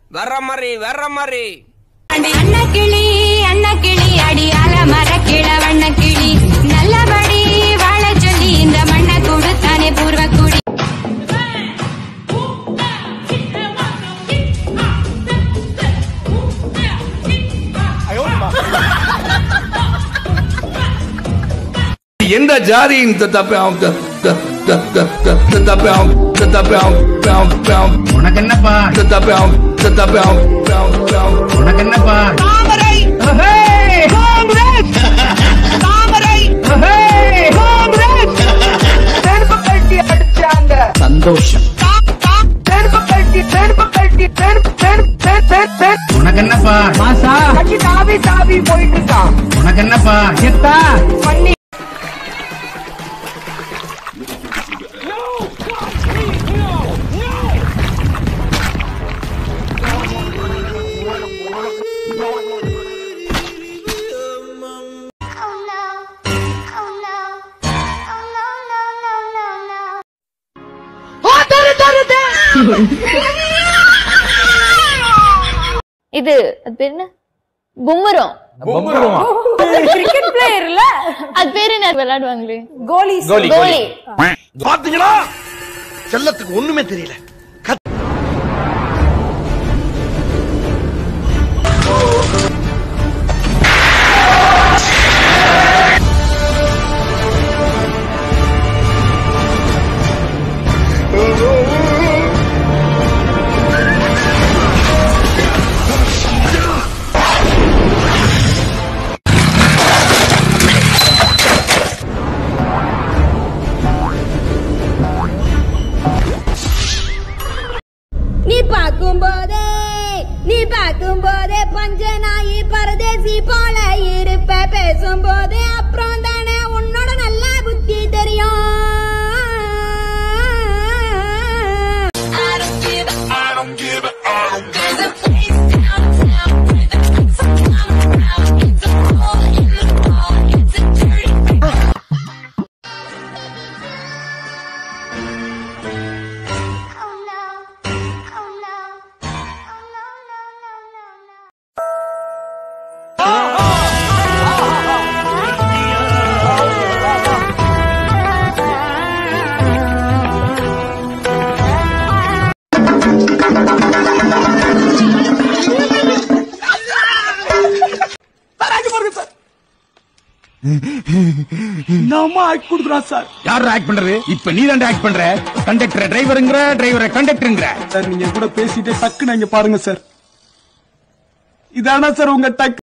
வர்ற மாதிரி வர்ற மாதிரி அன்னக்கிளி அன்னக்கிளி அடியால மரக்கிழ வண்ணக்கிளி நல்லபடி வாழ சொல்லி இந்த மண்ணை கொடுத்தானே பூர்வக்குடி எந்த ஜாதியின் தப்பம் தப்பம் தப்பம் உனக்கு என்னப்பா தப்பம் தப்பம் உனக்கு என்னப்பா சந்தோஷம் உனக்கு என்னப்பா மாசா உனக்கு என்னப்பா எத்தா இது அது பேர் என்ன பும்மரம் கிரிக்கெட் பிளேயர்ல அது பேர் என்ன விளையாடுவாங்களே கோலி கோலி பாத்தீங்களா செல்லத்துக்கு ஒண்ணுமே தெரியல நீ பார்க்கும் போதே நீ பார்க்கும் போதே பஞ்ச நாயி பரதேசி போல இருப்ப பேசும் போதே அப்புறம் தானே உன்னோட நல்ல புத்தி தெரியும் யார் ஆக்ட் பண்றது இப்ப நீ தான் ஆக்ட் பண்ற கண்டக்டர் டிரைவருங்கிற டிரைவரை கண்டக்டருங்கிற சார் நீங்க கூட பேசிட்டே டக்குன்னு இங்க பாருங்க சார் இதானா சார் உங்க டக்கு